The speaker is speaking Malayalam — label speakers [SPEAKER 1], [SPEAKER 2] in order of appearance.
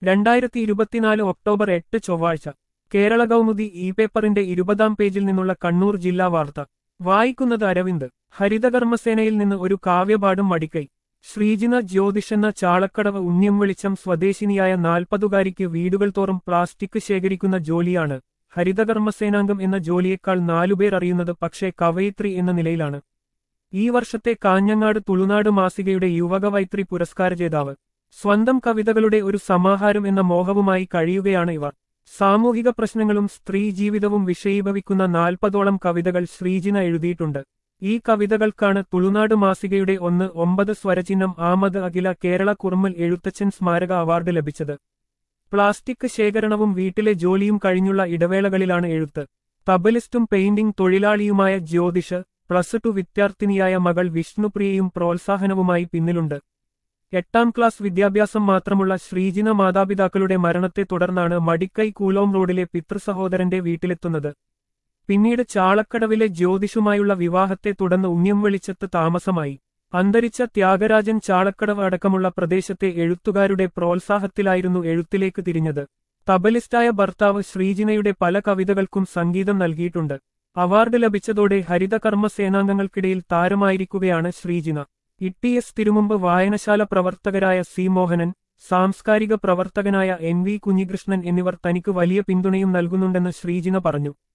[SPEAKER 1] രണ്ടായിരത്തി ഇരുപത്തിനാല് ഒക്ടോബർ എട്ട് ചൊവ്വാഴ്ച കേരള കൗമുദി ഇ പേപ്പറിന്റെ ഇരുപതാം പേജിൽ നിന്നുള്ള കണ്ണൂർ ജില്ലാ വാർത്ത വായിക്കുന്നത് അരവിന്ദ് ഹരിതകർമ്മസേനയിൽ നിന്ന് ഒരു കാവ്യപാഠം മടിക്കൈ ശ്രീജിന ജ്യോതിഷ് എന്ന ചാളക്കടവ് ഉണ്യം വെളിച്ചം സ്വദേശിനിയായ നാൽപ്പതുകാരിക്ക് വീടുകൾ തോറും പ്ലാസ്റ്റിക് ശേഖരിക്കുന്ന ജോലിയാണ് ഹരിതകർമ്മസേനാംഗം എന്ന ജോലിയേക്കാൾ നാലുപേർ അറിയുന്നത് പക്ഷേ കവയിത്രി എന്ന നിലയിലാണ് ഈ വർഷത്തെ കാഞ്ഞങ്ങാട് തുളുനാട് മാസികയുടെ യുവകവൈത്രി പുരസ്കാര ജേതാവ് സ്വന്തം കവിതകളുടെ ഒരു സമാഹാരം എന്ന മോഹവുമായി കഴിയുകയാണ് ഇവർ സാമൂഹിക പ്രശ്നങ്ങളും സ്ത്രീ ജീവിതവും വിഷയീഭവിക്കുന്ന നാൽപ്പതോളം കവിതകൾ ശ്രീജിന എഴുതിയിട്ടുണ്ട് ഈ കവിതകൾക്കാണ് തുളുനാട് മാസികയുടെ ഒന്ന് ഒമ്പത് സ്വരചിഹ്നം ആമത് അഖില കേരള കുറുമ്മൽ എഴുത്തച്ഛൻ സ്മാരക അവാർഡ് ലഭിച്ചത് പ്ലാസ്റ്റിക് ശേഖരണവും വീട്ടിലെ ജോലിയും കഴിഞ്ഞുള്ള ഇടവേളകളിലാണ് എഴുത്ത് തബലിസ്റ്റും പെയിന്റിംഗ് തൊഴിലാളിയുമായ ജ്യോതിഷ് പ്ലസ് ടു വിദ്യാർത്ഥിനിയായ മകൾ വിഷ്ണുപ്രിയയും പ്രോത്സാഹനവുമായി പിന്നിലുണ്ട് എട്ടാം ക്ലാസ് വിദ്യാഭ്യാസം മാത്രമുള്ള ശ്രീജിന മാതാപിതാക്കളുടെ മരണത്തെ തുടർന്നാണ് മടിക്കൈ കൂലോം റോഡിലെ പിതൃസഹോദരന്റെ വീട്ടിലെത്തുന്നത് പിന്നീട് ചാളക്കടവിലെ ജ്യോതിഷുമായുള്ള വിവാഹത്തെ തുടർന്ന് ഉണ്യം വെളിച്ചത്ത് താമസമായി അന്തരിച്ച ത്യാഗരാജൻ ചാളക്കടവ് അടക്കമുള്ള പ്രദേശത്തെ എഴുത്തുകാരുടെ പ്രോത്സാഹത്തിലായിരുന്നു എഴുത്തിലേക്ക് തിരിഞ്ഞത് തബലിസ്റ്റായ ഭർത്താവ് ശ്രീജിനയുടെ പല കവിതകൾക്കും സംഗീതം നൽകിയിട്ടുണ്ട് അവാർഡ് ലഭിച്ചതോടെ ഹരിതകർമ്മ സേനാംഗങ്ങൾക്കിടയിൽ താരമായിരിക്കുകയാണ് ശ്രീജിന ഇ എസ് തിരുമുമ്പ് വായനശാല പ്രവർത്തകരായ സി മോഹനൻ സാംസ്കാരിക പ്രവർത്തകനായ എൻ വി കുഞ്ഞികൃഷ്ണൻ എന്നിവർ തനിക്ക് വലിയ പിന്തുണയും നൽകുന്നുണ്ടെന്ന് ശ്രീജിന പറഞ്ഞു